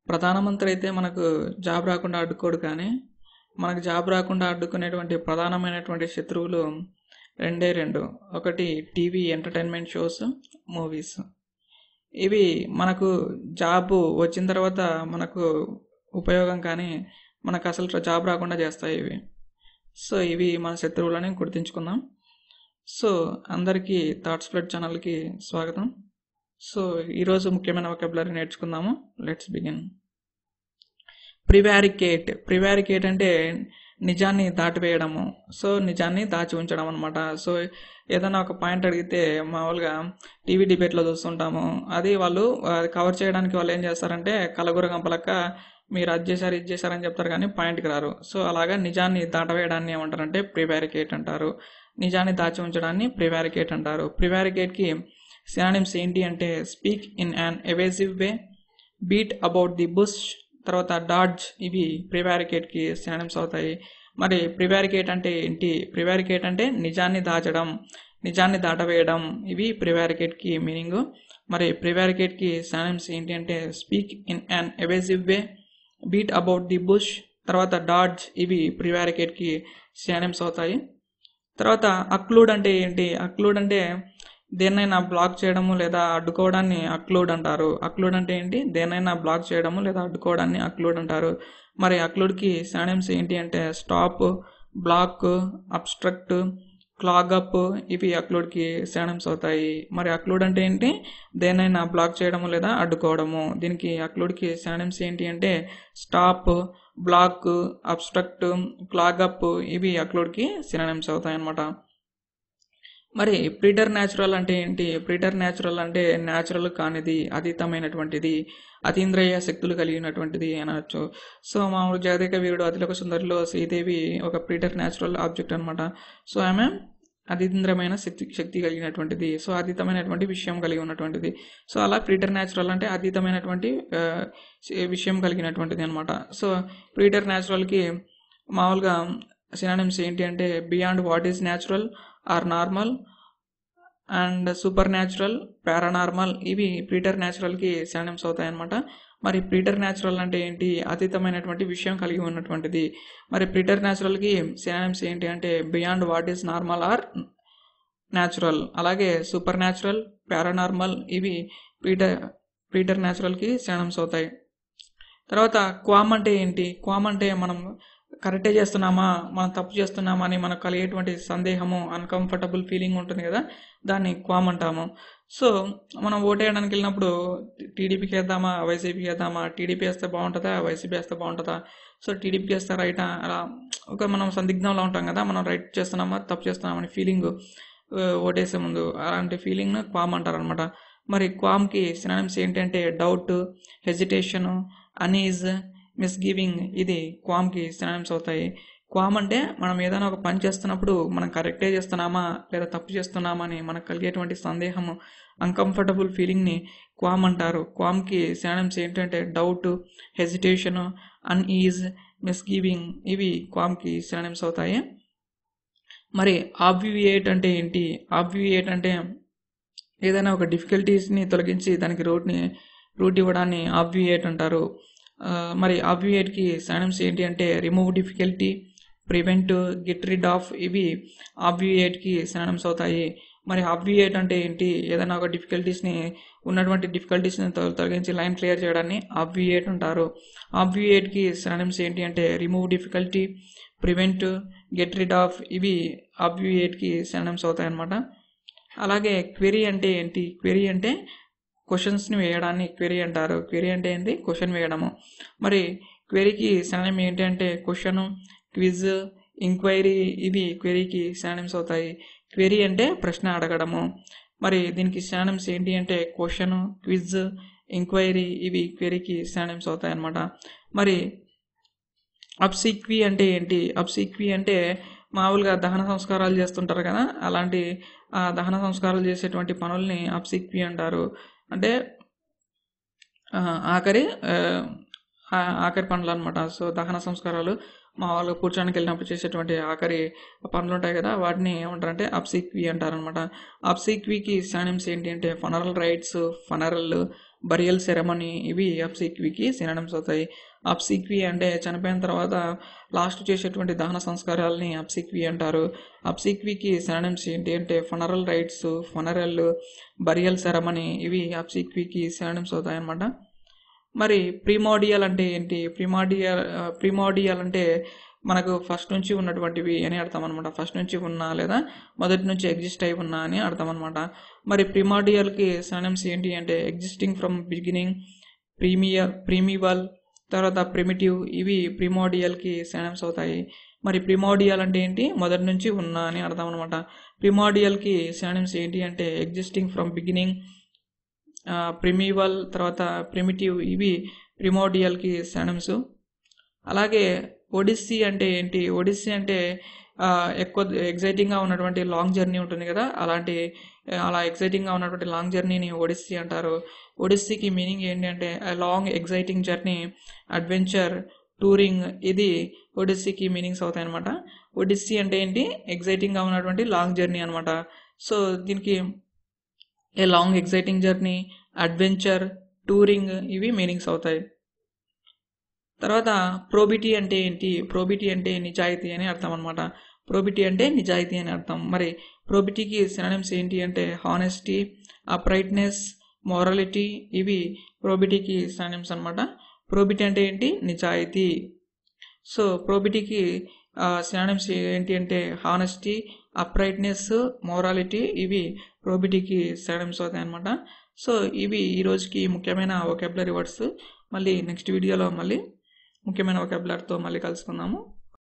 ప్రధానమంత్రి అయితే మనకు జాబ్ రాకుండా అడ్డుకోడు కానీ మనకు జాబ్ రాకుండా అడ్డుకునేటువంటి ప్రధానమైనటువంటి శత్రువులు రెండే రెండు ఒకటి టీవీ ఎంటర్టైన్మెంట్ షోస్ మూవీస్ ఇవి మనకు జాబ్ వచ్చిన తర్వాత మనకు ఉపయోగం కానీ మనకు అసలు జాబ్ రాకుండా చేస్తాయి ఇవి సో ఇవి మన శత్రువులని గుర్తుంచుకుందాం సో అందరికీ థాట్స్ ఫ్లడ్ ఛానల్కి స్వాగతం సో ఈరోజు ముఖ్యమైన వొకాబులరీ నేర్చుకుందాము లెట్స్ బిగిన్ ప్రివారికేట్ ప్రివారికేట్ అంటే నిజాన్ని దాటివేయడము సో నిజాన్ని దాచి ఉంచడం అనమాట సో ఏదైనా ఒక పాయింట్ అడిగితే మామూలుగా టీవీ డిబేట్లో చూస్తుంటాము అది వాళ్ళు అది కవర్ చేయడానికి వాళ్ళు ఏం చేస్తారంటే కలగుర గంపలక్క మీరు అది చేశారు ఇది చేశారని చెప్తారు కానీ పాయింట్కి రారు సో అలాగా నిజాన్ని దాటవేయడాన్ని ఏమంటారంటే ప్రివారికేట్ అంటారు నిజాన్ని దాచి ఉంచడాన్ని ప్రివారికేట్ అంటారు ప్రివారికేట్కి సినానిమ్స్ ఏంటి అంటే speak in an evasive way beat about the bush తర్వాత డాడ్జ్ ఇవి ప్రివారికేట్కి సినానిమ్స్ అవుతాయి మరి ప్రివారికేట్ అంటే ఏంటి ప్రివారికేట్ అంటే నిజాన్ని దాచడం నిజాన్ని దాటవేయడం ఇవి ప్రివారికేట్కి మీనింగ్ మరి ప్రివారికేట్కి సినానిమ్స్ ఏంటి అంటే speak in an evasive way beat about the bush తర్వాత డాడ్జ్ ఇవి ప్రివారికేట్కి సినానిమ్స్ అవుతాయి తర్వాత అక్లూడ్ అంటే ఏంటి అక్లూడ్ అంటే దేన్నైనా బ్లాక్ చేయడము లేదా అడ్డుకోవడాన్ని అక్లూడ్ అంటారు అక్లూడ్ అంటే ఏంటి దేన్నైనా బ్లాక్ చేయడము లేదా అడ్డుకోవడాన్ని అక్లూడ్ అంటారు మరి అక్లూడ్కి సానిమ్స్ ఏంటి అంటే స్టాప్ బ్లాక్ అబ్స్ట్రక్ట్ క్లాగప్ ఇవి అక్లూడ్కి సానిమ్స్ అవుతాయి మరి అక్లూడ్ అంటే ఏంటి దేన్నైనా బ్లాక్ చేయడము లేదా అడ్డుకోవడము దీనికి అక్లూడ్కి సానిమ్స్ ఏంటి అంటే స్టాప్ బ్లాక్ అబ్స్ట్రక్ట్ క్లాగప్ ఇవి అక్లూడ్కి సినానిమ్స్ అవుతాయి అన్నమాట మరి ప్రీటర్ న్యాచురల్ అంటే ఏంటి ప్రీటర్ న్యాచురల్ అంటే న్యాచురల్ కానిది అతీతమైనటువంటిది అతీంద్రియ శక్తులు కలిగినటువంటిది అనవచ్చు సో మామూలు జగదేక వీరుడు అతిలోక సుందరిలో శ్రీదేవి ఒక ప్రీటర్ న్యాచురల్ ఆబ్జెక్ట్ అనమాట సో ఆమె అతీంద్రమైన శక్తి శక్తి కలిగినటువంటిది సో అతీతమైనటువంటి విషయం కలిగి ఉన్నటువంటిది సో అలా ప్రీటర్ న్యాచురల్ అంటే అతీతమైనటువంటి విషయం కలిగినటువంటిది అనమాట సో ప్రీటర్ న్యాచురల్కి మామూలుగా సినానిమ్స్ ఏంటి అంటే beyond what is natural or normal and supernatural paranormal ఇవి ప్రీటర్ న్యాచురల్కి సినానిమ్స్ అవుతాయి అనమాట మరి ప్రీటర్ న్యాచురల్ అంటే ఏంటి అతీతమైనటువంటి విషయం కలిగి ఉన్నటువంటిది మరి ప్రీటర్ న్యాచురల్కి సినానిమ్స్ ఏంటి అంటే beyond what is normal or natural అలాగే సూపర్ న్యాచురల్ పారానార్మల్ ఇవి ప్రీటర్ ప్రీటర్ న్యాచురల్కి సినానిమ్స్ అవుతాయి తర్వాత క్వామ్ అంటే ఏంటి క్వామ్ అంటే మనం కరెక్టే చేస్తున్నామా మనం తప్పు చేస్తున్నామా అని మనకు కలిగేటువంటి సందేహము అన్కంఫర్టబుల్ ఫీలింగ్ ఉంటుంది కదా దాన్ని క్వామ్ అంటాము సో మనం ఓటేయడానికి వెళ్ళినప్పుడు టీడీపీకి వేద్దామా వైసీపీకి వేద్దామా టీడీపీ వేస్తే బాగుంటుందా వైసీపీ వేస్తే బాగుంటుందా సో టీడీపీకి వేస్తే రైటా అలా ఒక మనం సందిగ్ధంలో ఉంటాం కదా మనం రైట్ చేస్తున్నామా తప్పు చేస్తున్నామని ఫీలింగ్ ఓటేసే ముందు అలాంటి ఫీలింగ్ను క్వామ్ అంటారు అనమాట మరి క్వామ్కి సినానిమ్స్ ఏంటంటే డౌట్ హెజిటేషను అనీజ్ మిస్గివింగ్ ఇది క్వామ్కి సినానిమ్స్ అవుతాయి క్వామ్ అంటే మనం ఏదైనా ఒక పని చేస్తున్నప్పుడు మనం కరెక్టే చేస్తున్నామా లేదా తప్పు చేస్తున్నామా అని మనకు కలిగేటువంటి సందేహము అన్కంఫర్టబుల్ ఫీలింగ్ని క్వామ్ అంటారు క్వామ్కి సినానిమ్స్ ఏంటంటే డౌట్ హెజిటేషను అన్ఈజ్ మిస్గివింగ్ ఇవి క్వామ్కి సినానిమ్స్ అవుతాయి మరి ఆబ్వియేట్ అంటే ఏంటి ఆబ్వియేట్ అంటే ఏదైనా ఒక డిఫికల్టీస్ని తొలగించి దానికి రూట్ని రూట్ ఇవ్వడాన్ని ఆబ్వియేట్ అంటారు మరి ఆబ్వియేట్కి సైనమ్స్ ఏంటి అంటే remove difficulty prevent get rid of ఇవి ఆబ్వియేట్కి సైనమ్స్ అవుతాయి మరి ఆబ్వియేట్ అంటే ఏంటి ఏదైనా ఒక డిఫికల్టీస్ని ఉన్నటువంటి డిఫికల్టీస్ని తొలగించి లైన్ క్లియర్ చేయడాన్ని ఆబ్వియేట్ అంటారు ఆబ్వియేట్కి సైనమ్స్ ఏంటి అంటే remove difficulty prevent get rid of ఇవి ఆబ్వియేట్కి సైనమ్స్ అవుతాయి అన్నమాట అలాగే క్వెరీ అంటే ఏంటి క్వెరీ అంటే క్వశ్చన్స్ని వేయడాన్ని క్వెరీ అంటారు క్వెరీ అంటే ఏంటి క్వశ్చన్ వేయడము మరి క్వెరీకి సినానిమ్ ఏంటి అంటే క్వశ్చను క్విజ్ ఇంక్వైరీ ఇవి క్వెరీకి సినానిమ్స్ అవుతాయి క్వెరీ అంటే ప్రశ్న అడగడము మరి దీనికి సినానిమ్స్ ఏంటి అంటే క్వశ్చను క్విజ్ ఎంక్వైరీ ఇవి క్వెరీకి సినానిమ్స్ అవుతాయి అన్నమాట మరి అప్సిక్వి అంటే ఏంటి అప్సిక్వి అంటే మామూలుగా దహన సంస్కారాలు చేస్తుంటారు కదా అలాంటి ఆ దహన సంస్కారాలు చేసేటువంటి పనుల్ని అప్సిక్వి అంటారు అంటే ఆ, ఆఖరి ఆ, ఆ- ఆఖరి పనులు అనమాట సో దహన సంస్కారాలు మా వాళ్ళు కూర్చోడానికి వెళ్ళినప్పుడు చేసేటువంటి ఆఖరి పనులు ఉంటాయి కదా వాటిని ఏమంటారంటే అప్సిక్వి అంటారనమాట అప్సిక్వికి సానిమ్స్ ఏంటి అంటే funeral rites funeral burial ceremony ఇవి అప్సిక్వీకి సినానిమ్స్ అవుతాయి అప్సిక్వీ అంటే చనిపోయిన తర్వాత లాస్ట్ చేసేటువంటి దహన సంస్కారాలని అప్సిక్వీ అంటారు అప్సిక్వీకి సినానిమ్స్ ఏంటి అంటే funeral rites funeral burial ceremony ఇవి అప్సిక్వీకి సినానిమ్స్ అవుతాయి అన్నమాట మరి ప్రిమోడియల్ అంటే ఏంటి ప్రిమాడియల్ ప్రిమోడియల్ అంటే మనకు ఫస్ట్ నుంచి ఉన్నటువంటివి అని అర్థం అనమాట ఫస్ట్ నుంచి ఉన్నా లేదా మొదటి నుంచి ఎగ్జిస్ట్ అయి ఉన్నా అని అర్థం అనమాట మరి ప్రిమాడియల్కి సైనమ్స్ ఏంటి అంటే existing from beginning premier primeval తర్వాత ప్రిమిటివ్ ఇవి ప్రిమోడియల్కి సైనమ్స్ అవుతాయి మరి ప్రిమోడియల్ అంటే ఏంటి మొదటి నుంచి ఉన్నా అని అర్థం అనమాట ప్రిమోడియల్కి సైనమ్స్ ఏంటి అంటే ఎగ్జిస్టింగ్ ఫ్రమ్ బిగినింగ్ ప్రిమివల్ తర్వాత ప్రిమిటివ్ ఇవి ప్రిమోడియల్కి సైనమ్స్ అలాగే ఒడిస్సీ అంటే ఏంటి ఒడిస్సీ అంటే ఎక్కువ ఎగ్జైటింగ్గా ఉన్నటువంటి లాంగ్ జర్నీ ఉంటుంది కదా అలాంటి అలా ఎగ్జైటింగ్గా ఉన్నటువంటి లాంగ్ జర్నీని ఒడిస్సీ అంటారు ఒడిస్సీకి మీనింగ్ ఏంటి అంటే long exciting journey adventure touring ఇది ఒడిస్సీకి మీనింగ్స్ అవుతాయి అనమాట ఒడిస్సీ అంటే ఏంటి ఎగ్జైటింగ్గా ఉన్నటువంటి లాంగ్ జర్నీ అనమాట సో దీనికి a long exciting journey adventure touring ఇవి మీనింగ్స్ అవుతాయి తర్వాత ప్రోబిటీ అంటే ఏంటి ప్రోబిటీ అంటే నిజాయితీ అని అర్థం అనమాట ప్రోబిటీ అంటే నిజాయితీ అని అర్థం మరి ప్రోబిటీకి సినానిమ్స్ ఏంటి అంటే హానెస్టీ అప్రైట్నెస్ మోరాలిటీ ఇవి ప్రోబిటీకి సినానిమ్స్ అనమాట ప్రోబిటీ అంటే ఏంటి నిజాయితీ సో ప్రోబిటీకి సినానిమ్స్ ఏంటి అంటే హానెస్టీ అప్రైట్నెస్ మోరాలిటీ ఇవి ప్రోబిటీకి సినానిమ్స్ అవుతాయి అనమాట సో ఇవి ఈ రోజుకి ముఖ్యమైన ఒకెబులరీ వర్డ్స్ మళ్ళీ నెక్స్ట్ వీడియోలో మళ్ళీ ముఖ్యమైన ఒకెబులర్తో మళ్ళీ కలుసుకుందాము